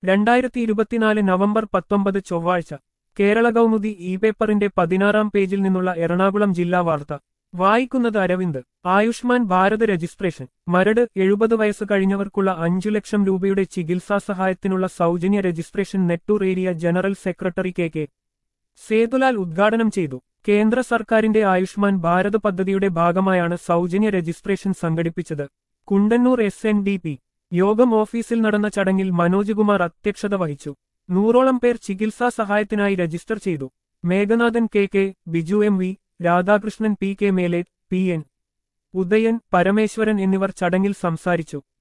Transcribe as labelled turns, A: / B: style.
A: രണ്ടായിരത്തി ഇരുപത്തിനാല് നവംബർ പത്തൊമ്പത് ചൊവ്വാഴ്ച കേരള കൗമുദി ഇ പേപ്പറിന്റെ പതിനാറാം പേജിൽ നിന്നുള്ള എറണാകുളം ജില്ലാ വാർത്ത വായിക്കുന്നത് അരവിന്ദ് ആയുഷ്മാൻ ഭാരത് രജിസ്ട്രേഷൻ മരട് എഴുപത് വയസ്സ് കഴിഞ്ഞവർക്കുള്ള അഞ്ചു ലക്ഷം രൂപയുടെ ചികിത്സാ സഹായത്തിനുള്ള സൗജന്യ registration Nettoor area general secretary K K Sethulal ഉദ്ഘാടനം ചെയ്തു കേന്ദ്ര സർക്കാരിന്റെ ആയുഷ്മാൻ ഭാരത് പദ്ധതിയുടെ ഭാഗമായാണ് സൗജന്യ രജിസ്ട്രേഷൻ സംഘടിപ്പിച്ചത് Kundannoor S N D P യോഗം ഓഫീസിൽ നടന്ന ചടങ്ങിൽ മനോജ് കുമാർ അധ്യക്ഷത വഹിച്ചു നൂറോളം പേർ ചികിത്സാ സഹായത്തിനായി രജിസ്റ്റർ ചെയ്തു Meghanathan K K Biju M V Radhakrishnan P K മേലെ പി എൻ ഉദയൻ പരമേശ്വരൻ എന്നിവർ ചടങ്ങിൽ സംസാരിച്ചു